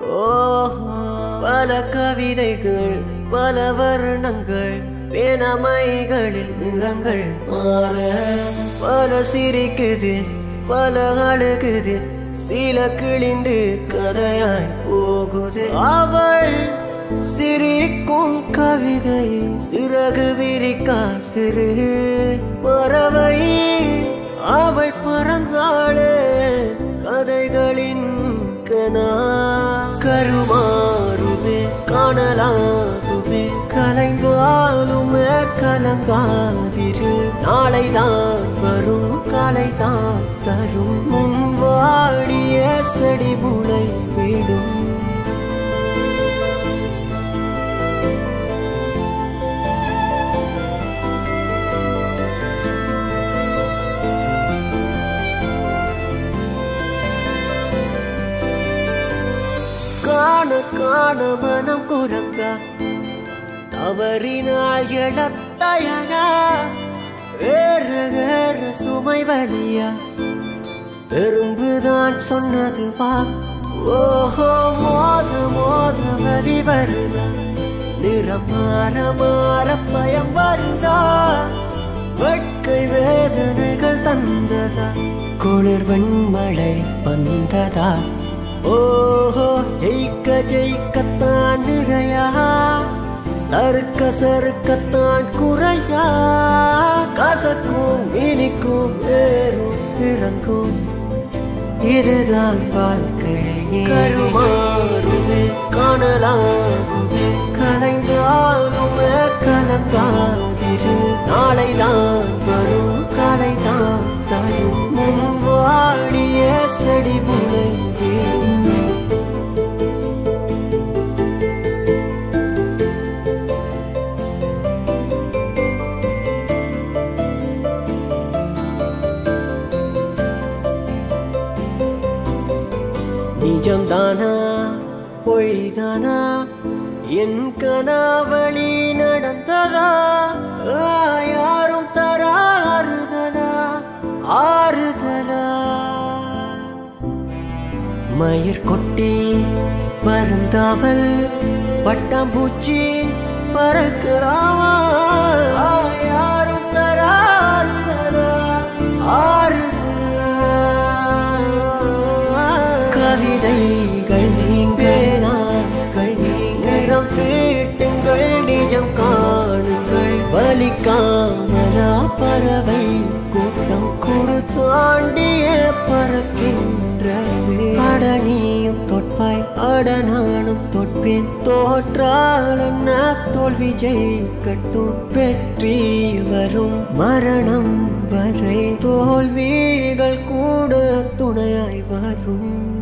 ஓஹோ பல கவிதைகள் பல வர்ணங்கள் பேனமைகளில் நிறங்கள் மாற பல சிரிக்குது பல அழுகுது சில கிழிந்து கதையாய் போகுது அவள் சிரிக்கும் கவிதை சிறகு விரிக்கா சிறு பறவை அவள் பறந்தாளே கதைகளின் கனா கருமாறுமே காணலாகுமே கலைந்தாலுமே கலங்காதிரு நாளைதான் வரும் கலைதான் தரும் முன் வாடிய செடி முளை விடும் காண காண மனம் குரங்க தவறினால் எழத்தயனா ஏற ஏற சுமை வலியா பெரும்புதான் சொன்னது வா ஓஹோ மோத மோத வலி வருதா நிறம் மாற மாற பயம் வருதா வெட்கை வேதனைகள் தந்ததா குளிர் வெண்மழை வந்ததா ஓஹோ ஜெயிக்க ஜெயிக்கத்தான் நிறையா சறுக்க சறுக்கத்தான் குறையா கசக்கும் இனிக்கும் ஏறும் இறங்கும் இதுதான் வாழ்க்கை கருமாறுமே காணலாகுமே கலைந்தாலுமே கலங்காதிரு நாளைதான் வரும் கலைதான் தரும் முன் வாடிய செடி முளை விடும் நிஜம்தானா பொய்தானா என் கனாவளி நடந்ததா ஆ, யாரும் தரா ஆறுதலா ஆறுதலா மயிர் கொட்டி வருந்தாமல் பட்டாம்பூச்சி பறக்கலாமா ஆ, யாரும் தரா ஆறுதலா ஆறுதலா கவிதைகள் நீங்கேனாங்கள் நீங்கிறம் தீட்டுங்கள் நிஜம் காணுங்கள் வலிக்காமலா பறவை கூட்டம் கொடு தாண்டிய பறக்கின்றது அடனியும் தொட்பாய் அடனானும் தொட்பேன் தோற்றால் என்ன தோல்வி ஜெயிக்கட்டும் வெற்றி வரும் மரணம் வரை தோல்விகள் கூட துணையாய் வரும்